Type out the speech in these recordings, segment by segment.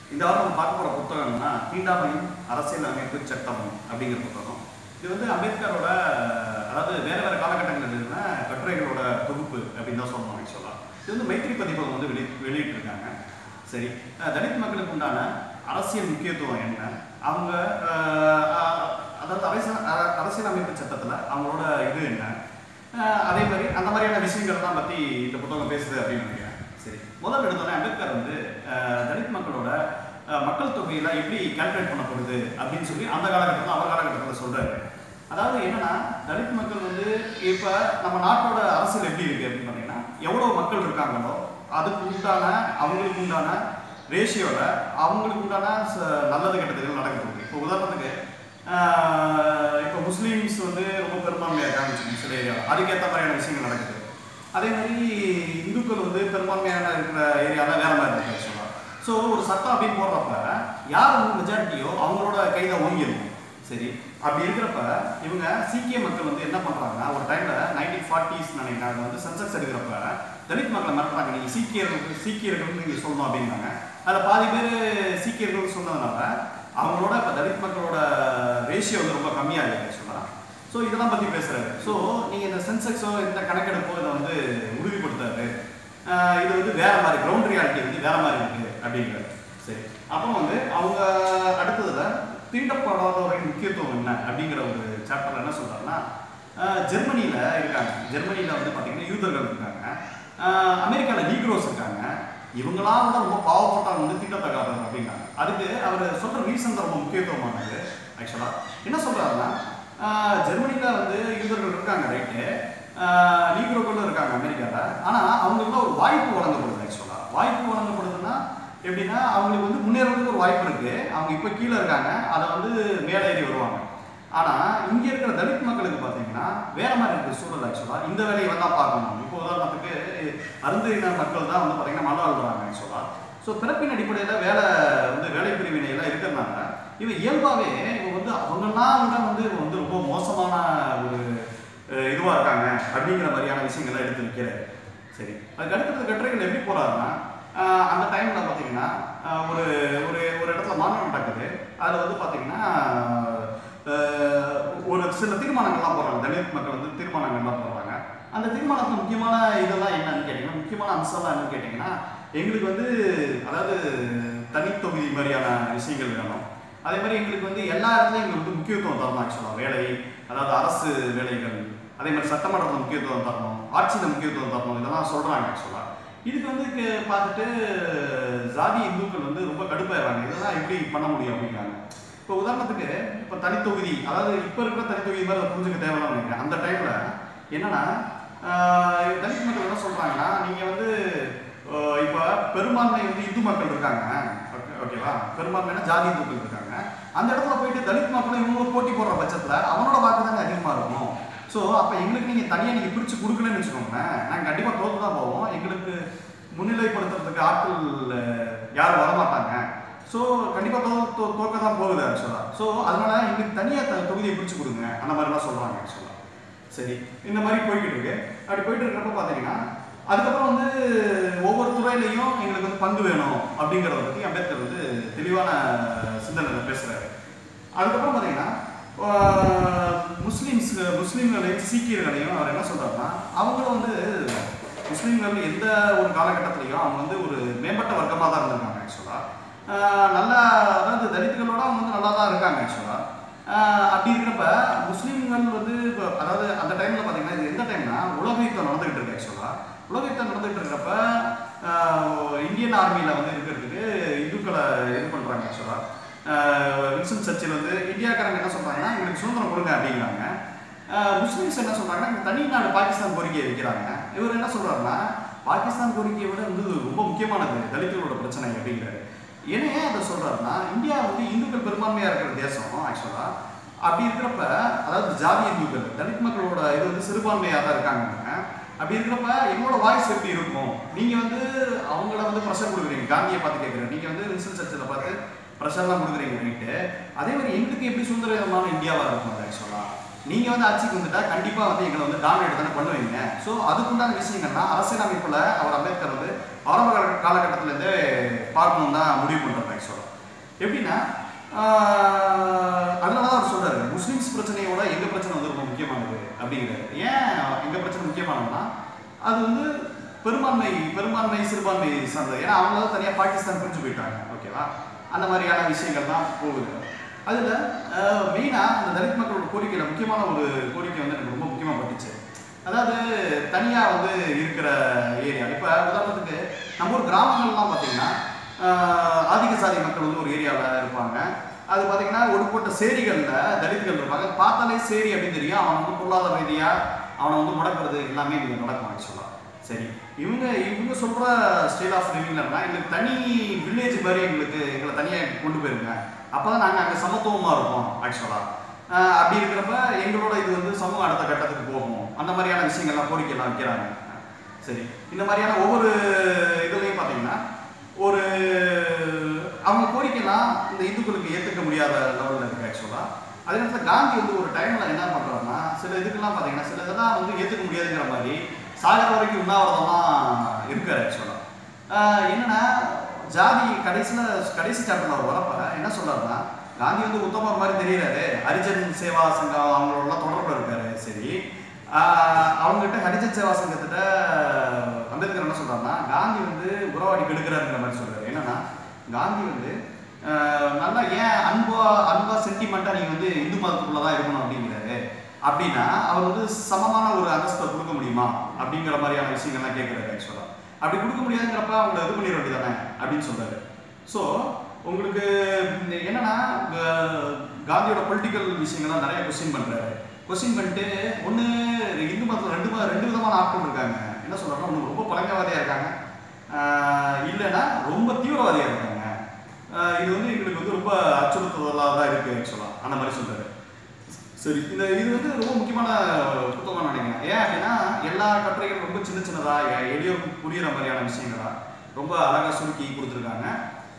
இந்த வாரம் நம்ம பார்க்க போகிற புத்தகம்னா தீண்டாமையும் அரசியல் அமைப்பு சட்டம் அப்படிங்கிற புத்தகம் இது வந்து அம்பேத்கரோட அதாவது வேறு வேறு காலகட்டங்களில் இருந்த கட்டுரைகளோட தொகுப்பு அப்படின்னு தான் சொல்லணும் ஆக்சுவலாக இது வந்து மைத்திரி பதிப்பகம் வந்து வெளி வெளியிட்டிருக்காங்க சரி அஹ் தலித் மக்களுக்கு உண்டான அரசியல் முக்கியத்துவம் என்ன அவங்க அஹ், அஹ், அதாவது அரசியல் அ- அரசியல் அமைப்பு சட்டத்தில் அவங்களோட இது என்ன அஹ், அதே மாதிரி அந்த மாதிரியான விஷயங்கள் தான் பற்றி இந்த புத்தகம் பேசுது அப்படின்னு நினைக்கிறேன் சரி முதல்ல எடுத்தோன்னே அம்பேத்கர் வந்து அஹ், தலித் மக்களோட அஹ், மக்கள் தொகையில எப்படி கால்குலேட் பண்ணப்படுது அப்படின்னு சொல்லி அந்த காலகட்டத்தில் அவர் காலகட்டத்தில் சொல்றாரு அதாவது என்னன்னா தலித் மக்கள் வந்து இப்போ நம்ம நாட்டோட அரசியல் எப்படி இருக்கு அப்படின்னு பார்த்தீங்கன்னா எவ்வளோ மக்கள் இருக்காங்களோ அதுக்கு உண்டான அவங்களுக்கு உண்டான ரேஷியோல அவங்களுக்கு உண்டான ச- நல்லது கெட்டதுகள் நடக்குது இப்போ உதாரணத்துக்கு ஆஹ், இப்போ முஸ்லீம்ஸ் வந்து ரொம்ப பெரும்பான்மையாக இருக்காங்க வச்சுக்கோங்க சில ஏரியா அதுக்கேற்ற மாதிரியான விஷயங்கள் நடக்குது அதே மாதிரி இந்துக்கள் வந்து பெரும்பான்மையான இருக்கிற ஏரியாவில் வேற மாதிரி இருக்கு ஆக்சுவலாக ஸோ ஒரு சட்டம் அப்படின்னு போடுறப்ப யார் வந்து மெஜாரிட்டியோ அவங்களோட கையில் ஓங்கியிருக்கும் சரி அப்படி இருக்கிறப்ப இவங்க சீக்கிய மக்கள் வந்து என்ன பண்றாங்கன்னா ஒரு டைம்ல நைன்டீன் ஃபார்ட்டிஸ் நினைக்கிறேன் அது வந்து சென்சஸ் எடுக்கிறப்ப தலித் மக்களை மிரட்டுறாங்க நீங்க சீக்கியர்கள் சீக்கியர்கள் நீங்க சொல்லணும் அப்படின்னாங்க அதில் பாதி பேர் சீக்கியர்கள் சொன்னதுனால அவங்களோட இப்போ தலித் மக்களோட ரேஷியோ வந்து ரொம்ப கம்மியாக இருக்கு ஆக்சுவலாக ஸோ இதெல்லாம் பற்றி பேசுறாரு ஸோ நீங்கள் இந்த சென்செக்ஸோ இந்த கணக்கெடுப்போ இதை வந்து உறுதிப்படுத்தாரு ஆஹ் இது வந்து வேற மாதிரி கிரவுண்ட் ரியாலிட்டி வந்து வேற மாதிரி இருக்கு அப்படிங்கிறாரு சரி அப்புறம் வந்து அவங்க அடுத்ததுல தீண்டப்படாதவரின் முக்கியத்துவம் என்ன அப்படிங்கிற ஒரு சாப்டர்ல என்ன சொல்றாருன்னா ஆஹ் ஜெர்மனியில இருக்காங்க ஜெர்மனியில வந்து பாத்தீங்கன்னா யூதர்கள் இருக்காங்க ஆஹ் அமெரிக்கால நீக்ரோஸ் இருக்காங்க இவங்களாம் வந்து ரொம்ப பாவப்பட்டவங்க வந்து தீண்டத்தகாதவங்க அப்படிங்கிறாங்க அதுக்கு அவர் சொல்ற ரீசன் ரொம்ப முக்கியத்துவமானது ஆக்சுவலா என்ன சொல்றாருன்னா ஆஹ் ஜெர்மனில வந்து யூதர்கள் இருக்காங்க ரைட்டு நீக்ரோக்களும் இருக்காங்க அமெரிக்காவில் ஆனால் அவங்களுக்கு ஒரு வாய்ப்பு வழங்கப்படுது ஆக்சுவலாக வாய்ப்பு வழங்கப்படுதுன்னா எப்படின்னா அவங்களுக்கு வந்து முன்னேறதுக்கு ஒரு வாய்ப்பு இருக்கு அவங்க இப்போ கீழே இருக்காங்க அதை வந்து மேலே ஏறி வருவாங்க ஆனால் இங்கே இருக்கிற தலித் மக்களுக்கு பார்த்தீங்கன்னா வேற மாதிரி இருக்கு சூழல் ஆக்சுவலாக இந்த வேலையை தான் பார்க்கணும் இப்போ உதாரணத்துக்கு அருந்தின மக்கள் தான் வந்து பார்த்தீங்கன்னா மழை அழுறாங்க ஆக்சுவலாக ஸோ பிறப்பின் அடிப்படையில் வேலை வந்து வேலை பிரிவினையெல்லாம் இருக்கிறதுனால இவன் இயல்பாகவே இவன் வந்து அவங்கெல்லாம் விட வந்து இவன் வந்து ரொம்ப மோசமான ஒரு அஹ், இதுவா இருக்காங்க அப்படிங்கிற மாதிரியான விஷயங்கள்லாம் எடுத்து வைக்கிறாரு சரி அதுக்கு அடுத்தது கட்டுரைகள் எப்படி போறாருன்னா ஆஹ், அந்த டைம்ல பார்த்தீங்கன்னா ஆஹ், ஒரு ஒரு ஒரு இடத்துல மாநாடு நடக்குது அதில் வந்து பார்த்தீங்கன்னா ஆஹ், ஒரு சில தீர்மானங்கள்லாம் போடுறாங்க தலித் மக்கள் வந்து தீர்மானங்கள்லாம் போடுறாங்க அந்த தீர்மானத்தில் முக்கியமான இதெல்லாம் என்னன்னு கேட்டிங்கன்னா முக்கியமான அம்சம்லாம் என்னன்னு கேட்டிங்கன்னா எங்களுக்கு வந்து அதாவது தனித்தொகுதி மாதிரியான விஷயங்கள் வேணும் அதே மாதிரி எங்களுக்கு வந்து எல்லா இடத்துலையும் எங்களுக்கு வந்து முக்கியத்துவம் தரணும் ஆக்சுவலாக வேலை அதாவது அரசு வேலைகள் அதே மாதிரி சட்டமன்றத்தில் முக்கியத்துவம் தரணும் ஆட்சியில் முக்கியத்துவம் தரணும் இதெல்லாம் சொல்கிறாங்க ஆக்சுவலாக இதுக்கு வந்து க- பார்த்துட்டு ஜாதி இந்துக்கள் வந்து ரொம்ப கடுப்பாயிடுறாங்க இதெல்லாம் எப்படி பண்ண முடியும் அப்படிங்கிறாங்க இப்போ உதாரணத்துக்கு இப்போ தனித்தொகுதி அதாவது இப்போ இருக்கிற தனித்தொகுதி மாதிரி அதை புரிஞ்சுக்க தேவையில்ல நினைக்கிறேன் அந்த டைமில் என்னன்னா ஆஹ் தலித் மக்கள் என்ன சொல்கிறாங்கன்னா நீங்கள் வந்து ஆஹ் இப்போ பெரும்பான்மை வந்து இந்து மக்கள் இருக்காங்க ஓகே- ஓகேவா பெரும்பான்மையான ஜாதி இந்துக்கள் இருக்காங்க அந்த இடத்துல போயிட்டு தலித் மக்களும் இவங்களும் போட்டி போடுற பட்சத்தில் அவனோட வாக்கு தானே அதிகமாக இருக்கும் ஸோ அப்போ எங்களுக்கு நீங்கள் தனியாக நீங்கள் பிரித்து கொடுக்கலன்னு வச்சுக்கோங்களேன் நாங்கள் கண்டிப்பாக தோற்று தான் போவோம் எங்களுக்கு முன்னிலைப்படுத்துறதுக்கு ஆட்கள் அஹ், யாரும் வரமாட்டாங்க ஸோ கண்டிப்பாக தோ தோ தோக்க தான் போகுது ஆக்சுவலாக ஸோ அதனால எங்களுக்கு தனியாக த தொகுதியை பிரித்து கொடுங்க அந்த மாதிரிலாம் சொல்கிறாங்க ஆக்சுவலாக சரி இந்த மாதிரி போய்கிட்டு இருக்கு அப்படி போயிட்டு இருக்கிறப்ப பார்த்தீங்கன்னா அதுக்கப்புறம் வந்து ஒவ்வொரு துறையிலையும் எங்களுக்கு வந்து பங்கு வேணும் அப்படிங்கிறத பற்றி அம்பேத்கர் வந்து தெளிவான சிந்தனையில் பேசுகிறாரு அதுக்கப்புறம் பார்த்தீங்கன்னா ஆஹ், முஸ்லிம்ஸ் முஸ்லீம்களையும் சீக்கியர்களையும் அவர் என்ன சொல்றாருன்னா அவங்களும் வந்து முஸ்லீம்கள் எந்த ஒரு காலகட்டத்திலையும் அவங்க வந்து ஒரு மேம்பட்ட வர்க்கமாக தான் இருந்திருக்காங்க ஆக்சுவலாக நல்லா அதாவது தலித்துகளோட அவங்க வந்து நல்லா தான் இருக்காங்க ஆக்சுவலாக அப்படி இருக்கிறப்ப முஸ்லீம்கள் வந்து இப்போ அதாவது அந்த டைமில் பார்த்தீங்கன்னா இது எந்த டைம்னா உலக யுத்தம் நடந்துகிட்டு இருக்கு ஆக்சுவலாக உலக யுத்தம் நடந்துகிட்டு இருக்கிறப்ப ஆஹ், இந்தியன் ஆர்மியில் வந்து இருக்கிறதுக்கு இந்துக்களை இது பண்ணுறாங்க ஆக்சுவலாக வின்சன் சர்ச்சில் வந்து இந்தியாக்காரங்க என்ன சொல்கிறாங்கன்னா எங்களுக்கு சுதந்திரம் கொடுங்க அப்படிங்கிறாங்க ஆஹ், முஸ்லிம்ஸ் என்ன சொல்கிறாங்கன்னா எங்களுக்கு தனி நாடு பாகிஸ்தான் கோரிக்கையை வைக்கிறாங்க இவர் என்ன சொல்கிறாருன்னா பாகிஸ்தான் கோரிக்கையை விட வந்து ரொம்ப முக்கியமானது தலித்துகளோட பிரச்சனை அப்படிங்கிறாரு ஏன்னா ஏன் அதை சொல்றாருன்னா இந்தியா வந்து இந்துக்கள் பெரும்பான்மையா இருக்கிற தேசம் ஆக்சுவலா அப்படி இருக்கிறப்ப அதாவது ஜாதி இந்துக்கள் தலித் மக்களோட இது வந்து சிறுபான்மையாக தான் இருக்காங்க அப்படி இருக்கிறப்ப எங்களோட வாய்ஸ் எப்படி இருக்கும் நீங்க வந்து அவங்கள வந்து ப்ரெஷர் கொடுக்குறீங்க காந்தியை பார்த்து கேட்குறேன் நீங்க வந்து வின்சன் சர்ச்சில் பார்த்து ப்ரெஷர்லாம் கொடுக்குறீங்க ரைட்டு அதே மாதிரி எங்களுக்கு எப்படி சுதந்திரமான இந்தியாவா இருக்கும் அது ஆக்சுவலா நீங்க வந்து ஆட்சிக்கு வந்துட்டா கண்டிப்பா வந்து எங்களை வந்து டாமினேட் தானே பண்ணுவீங்க ஸோ அதுக்குண்டான விஷயங்கள்லாம் அரசியலமைப்புல அவர் அம்பேத்கர் வந்து ஆரம்ப கால- காலகட்டத்துல இருந்தே பார்க்கணும் தான் முடிவு பண்றாரு ஆக்சுவலா எப்படின்னா ஆஹ், அதனால தான் அவர் சொல்றாரு முஸ்லிம்ஸ் பிரச்சனையோட எங்க பிரச்சனை வந்து ரொம்ப முக்கியமானது அப்படிங்கிறாரு ஏன் எங்க பிரச்சனை முக்கியமானதுன்னா அது வந்து பெரும்பான்மை பெரும்பான்மை சிறுபான்மை சார்ந்தது ஏன்னா அவங்களால தனியாக பாகிஸ்தான் பிரிஞ்சு போயிட்டாங்க ஓகேவா அந்த மாதிரியான விஷயங்கள் தான் போகுது அதில் மெயினாக அந்த தலித் மக்களோட கோரிக்கையில் முக்கியமான ஒரு கோரிக்கை வந்து எனக்கு ரொம்ப முக்கியமாக பட்டுச்சு அதாவது தனியாக வந்து இருக்கிற ஏரியா இப்போ உதாரணத்துக்கு நம்ம ஊர் கிராமங்கள்லாம் பார்த்தீங்கன்னா ஆஹ், ஆதிக்க சாதி மக்கள் வந்து ஒரு ஏரியாவில் இருப்பாங்க அது பார்த்தீங்கன்னா ஒடுக்கப்பட்ட சேரிகளில் தலித்துகள் இருப்பாங்க பார்த்தாலே சேரி அப்படின்னு தெரியும் அவன் வந்து பொருளாதார ரீதியாக அவனை வந்து முடக்கிறது எல்லாமே இங்கே நடக்கும் ஆக்சுவலாக சரி இவங்க இவங்க சொல்கிற ஸ்டைல் ஆஃப் லிவிங்லன்னா எங்களுக்கு தனி வில்லேஜ் மாதிரி எங்களுக்கு எங்களை தனியாக கொண்டு போயிருங்க அப்போ தான் நாங்கள் அங்கே சமத்துவமாக இருப்போம் ஆக்சுவலாக அப்படி இருக்கிறப்ப எங்களோட இது வந்து சமூக அடுத்த கட்டத்துக்கு போகும் அந்த மாதிரியான விஷயங்கள்லாம் கோரிக்கைலாம் வைக்கிறாங்க சரி இந்த மாதிரியான ஒவ்வொரு இதுலையும் பார்த்தீங்கன்னா ஒரு அவங்க கோரிக்கைலாம் இந்த இந்துக்களுக்கு ஏற்றுக்க முடியாத லெவலில் இருக்குது ஆக்சுவலாக அதே நேரத்தில் காந்தி வந்து ஒரு டைமில் என்ன பண்ணுறாருன்னா சில இதுக்கெல்லாம் பார்த்தீங்கன்னா சில இதெல்லாம் வந்து ஏற்றுக்க முடியாதுங்கிற மாதிரி சாகர வரைக்கும் உண்ணாவிரதம்லாம் இருக்காரு ஆக்சுவலாக என்னன்னா ஜாதி கடைசியில் கடைசி சாப்டரில் அவர் வரப்ப என்ன சொல்றாருன்னா காந்தி வந்து உத்தமர் மாதிரி தெரியறாரு ஹரிஜன் சேவா சங்கம் அவங்களோடலாம் தொடர்பில் இருக்காரு சரி ஆஹ் அவங்ககிட்ட ஹரிஜன் சேவா சங்கத்திட்ட அம்பேத்கர் என்ன சொல்றாருன்னா காந்தி வந்து உறவாடி கெடுக்கிறாருங்கிற மாதிரி சொல்றாரு என்னன்னா காந்தி வந்து ஆஹ் நல்லா ஏன் அன்பா அன்பா சென்டிமெண்ட்டாக நீங்கள் வந்து இந்து மதத்துக்குள்ள தான் இருக்கணும் அப்படிங்கிறாரு அப்படின்னா அவர் வந்து சமமான ஒரு அந்தஸ்தை கொடுக்க முடியுமா அப்படிங்கிற மாதிரியான விஷயங்கள்லாம் கேட்குறாரு ஆக்சுவலாக அப்படி கொடுக்க முடியாதுங்கிறப்ப அவங்கள இது பண்ணிட வேண்டியதானே அப்படின்னு சொல்றாரு ஸோ உங்களுக்கு இந்த என்னன்னா க- காந்தியோட பொலிட்டிக்கல் விஷயங்கள்லாம் நிறைய கொஸ்டின் பண்றாரு கொஸ்டின் பண்ணிட்டு ஒன்று இந்து மதத்தில் ரெண்டு ம- ரெண்டு விதமான ஆட்கள் இருக்காங்க என்ன சொல்றாங்கன்னா ஒன்று ரொம்ப பழங்கவாதியாக இருக்காங்க ஆஹ் இல்லைன்னா ரொம்ப தீவிரவாதியாக இருக்காங்க ஆஹ் இது வந்து எங்களுக்கு வந்து ரொம்ப அச்சுறுத்துதலாக தான் இருக்கு ஆக்சுவலாக அந்த மாதிரி சொல்றாரு சரி இந்த இது வந்து ரொம்ப முக்கியமான புத்தகம் நினைக்கிறேன் ஏன் அப்படின்னா எல்லா கட்டுரைகளும் ரொம்ப சின்ன சின்னதா எ- எளியோருக்கும் புரியுற மாதிரியான விஷயங்களா ரொம்ப அழகா சுருக்கி கொடுத்துருக்காங்க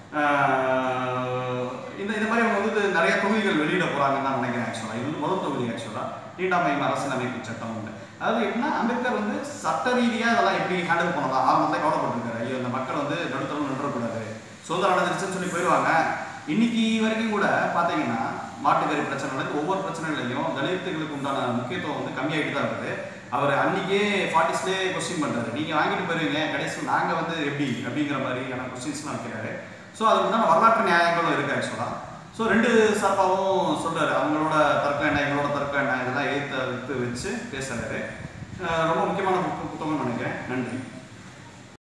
ஆஹ் இந்த இந்த மாதிரி அவங்க வந்து நிறைய தொகுதிகள் வெளியிட போறாங்கன்னு தான் நினைக்கிறேன் ஆக்சுவலாக இது வந்து முதல் தொகுதி ஆக்சுவலாக தீண்டாமை அரசியலமைப்பு சட்டம் உண்டு அதாவது எப்படின்னா அம்பேத்கர் வந்து சட்ட ரீதியாக இதெல்லாம் எப்படி ஹேண்டில் பண்ணலாம் ஆரம்பத்தில் கவலைப்பட்டிருக்காரு ஐயோ இந்த மக்கள் வந்து நடுத்தரம் நின்றக்கூடாது சுதந்திரம் அடைஞ்சிருச்சுன்னு சொல்லி போயிடுவாங்க இன்னைக்கு வரைக்கும் கூட பார்த்தீங்கன்னா மாட்டுக்கறி பிரச்சனை நடக்குது ஒவ்வொரு பிரச்சனைகளையும் தலித்துகளுக்கு உண்டான முக்கியத்துவம் வந்து கம்மியாகிட்டு தான் இருக்குது அவர் அன்னைக்கே ஃபார்ட்டிஸ்லேயே கொஸ்டின் பண்ணுறாரு நீங்கள் வாங்கிட்டு போயிருவீங்க கடைசியில் நாங்கள் வந்து எப்படி அப்படிங்கிற மாதிரியான கொஸ்டின்ஸ்லாம் வைக்கிறாரு ஸோ அதுக்கு உண்டான வரலாற்று நியாயங்களும் இருக்குது ஆக்சுவலாக ஸோ ரெண்டு சார்பாகவும் சொல்றாரு அவங்களோட தர்க்கம் என்ன எங்களோட தர்க்கம் என்ன இதெல்லாம் ஏற்று எடுத்து வச்சு பேசுறாரு அஹ் ரொம்ப முக்கியமான புத்தகம் நினைக்கிறேன் நன்றி